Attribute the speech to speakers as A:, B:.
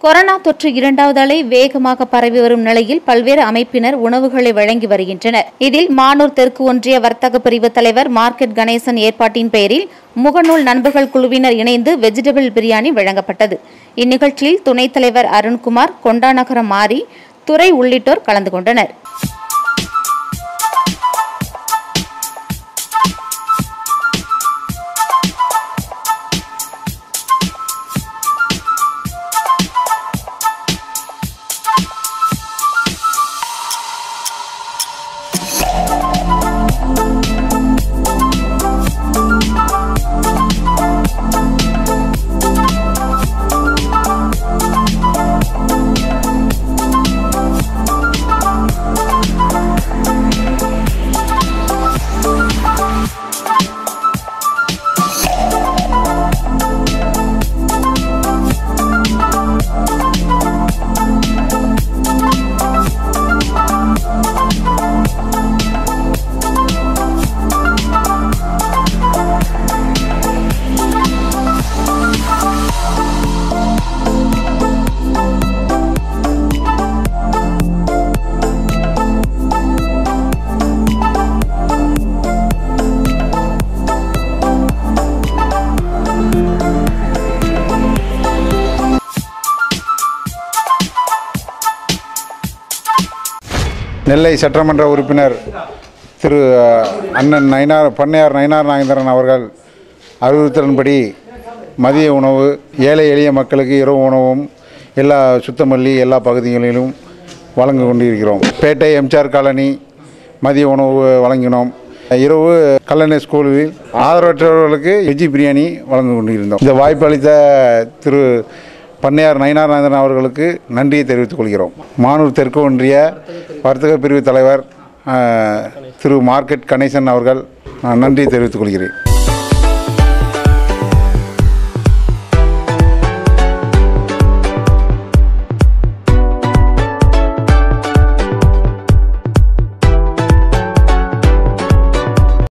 A: corona தொற்று இரண்டாவது அலை வேகமாக பரவி வரும் நிலையில் பல்வேறு அமைப்பினர் உணவுகளை வழங்கி வருகின்றனர் இதில் மானூர் தெற்கு ஒன்றிய வர்த்தக பிரிவு தலைவர் மார்க்கெட் கணேசன் ஏற்பாட்டின் பெயரில் முகநூல் நண்பர்கள் குழுவினர் இணைந்து வெஜிடபிள் பிரியாணி வழங்கப்பட்டது இந்நிகழ்ச்சியில் துணைத் தலைவர் அருண்குமார் கொண்டாநகரம் மாறி துறை உள்ளிட்டோர் கலந்து கொண்டனர்
B: நெல்லை சட்டமன்ற உறுப்பினர் திரு அண்ணன் நயினார் பண்ணையார் நயினார் நாகேந்திரன் அவர்கள் அறிவுறுத்தலின்படி மதிய உணவு ஏழை எளிய மக்களுக்கு இரவு உணவும் எல்லா சுத்தமல்லி எல்லா பகுதிகளிலும் வழங்கி கொண்டிருக்கிறோம் பேட்டை எம்ஜிஆர் காலனி மதிய உணவு வழங்கினோம் இரவு கல்லணை ஸ்கூலில் ஆதரவற்றவர்களுக்கு வெஜ்ஜி பிரியாணி வழங்கி கொண்டிருந்தோம் இந்த வாய்ப்பு அளித்த திரு பண்ணையார் நயினார்நாதன் அவர்களுக்கு நன்றியை தெரிவித்துக் கொள்கிறோம் மானூர் தெற்கு ஒன்றிய வர்த்தக பிரிவு தலைவர் அஹ், திரு மார்க்கெட் கணேசன் அவர்கள் நான் நன்றியை தெரிவித்துக் கொள்கிறேன்